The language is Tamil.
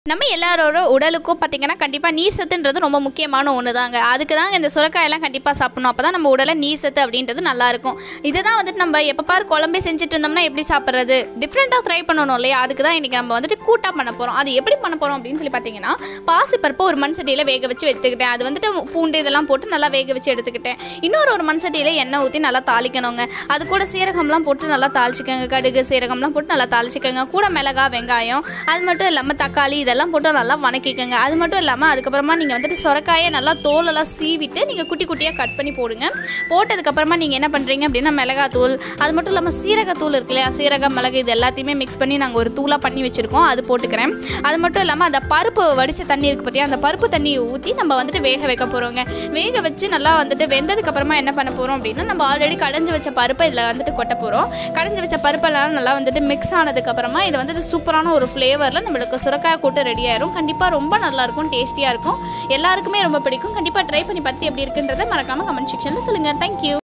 நம்ம எல்லாரோட உடலுக்கும் பார்த்தீங்கன்னா கண்டிப்பாக நீர் சத்துன்றது ரொம்ப முக்கியமான ஒன்று தாங்க அதுக்கு தாங்க இந்த சுரக்காயெல்லாம் கண்டிப்பாக சாப்பிடணும் அப்போ தான் நம்ம உடலை நீர் சத்து அப்படின்றது நல்லா இருக்கும் இதுதான் வந்துட்டு நம்ம எப்போ பாரு குழம்பே செஞ்சுட்டு இருந்தோம்னா எப்படி சாப்பிட்றது டிஃப்ரெண்ட்டாக ட்ரை பண்ணணும் இல்லையா அதுக்கு தான் இன்றைக்கி நம்ம வந்துட்டு கூட்டாக பண்ண போகிறோம் அது எப்படி பண்ண போகிறோம் அப்படின்னு சொல்லி பார்த்தீங்கன்னா பாசிப்பருப்பு ஒரு மண் சட்டியில் வேக வச்சு எடுத்துக்கிட்டேன் அது வந்துட்டு பூண்டு இதெல்லாம் போட்டு நல்லா வேக வச்சு எடுத்துக்கிட்டேன் இன்னொரு ஒரு மண் சட்டியில் எண்ணெய் ஊற்றி நல்லா தாளிக்கணுங்க அது கூட சீரகம்லாம் போட்டு நல்லா தாளிச்சிக்கோங்க கடுகு சீரகம்லாம் போட்டு நல்லா தாளிச்சிக்கோங்க கூட மிளகா வெங்காயம் அது மட்டும் இல்லாமல் தக்காளி இதெல்லாம் போட்டு நல்லா வணக்கிக்கோங்க அது மட்டும் இல்லாமல் அதுக்கப்புறமா நீங்கள் வந்துட்டு சொரக்காயை நல்லா தோலெல்லாம் சீவிட்டு நீங்கள் குட்டி குட்டியாக கட் பண்ணி போடுங்க போட்டதுக்கப்புறமா நீங்கள் என்ன பண்ணுறீங்க அப்படின்னா மிளகாத்தூள் அது மட்டும் இல்லாமல் சீரகத்தூள் இருக்கு இல்லையா சீரகம் மிளகு இது எல்லாத்தையுமே மிக்ஸ் பண்ணி நாங்கள் ஒரு தூளாக பண்ணி வச்சுருக்கோம் அது போட்டுக்கிறேன் அது மட்டும் இல்லாமல் அந்த பருப்பு வடித்த தண்ணி இருக்குது பார்த்தியா அந்த பருப்பு தண்ணியை ஊற்றி நம்ம வந்துட்டு வேக வைக்க போகிறோங்க வேக வச்சு நல்லா வந்துட்டு வெந்ததுக்கப்புறமா என்ன பண்ண போகிறோம் அப்படின்னா நம்ம ஆல்ரெடி கடைஞ்சி வச்ச பருப்பை இதில் வந்துட்டு கொட்ட போகிறோம் கடைஞ்சி வச்ச பருப்பெல்லாம் நல்லா வந்துட்டு மிக்ஸ் ஆனதுக்கப்புறமா இது வந்துட்டு சூப்பரான ஒரு ஃப்ளேவரில் நம்மளுக்கு சுரக்காய் கூட்டு ரெடி ஆயிரும் கண்டிப்பாக ரொம்ப நல்லாயிருக்கும் டேஸ்டியாக இருக்கும் எல்லாருக்குமே ரொம்ப பிடிக்கும் கண்டிப்பாக ட்ரை பண்ணி பார்த்து எப்படி இருக்குன்றதை மறக்காமல் கமெண்ட் செக்ஷனில் சொல்லுங்கள் தேங்க்யூ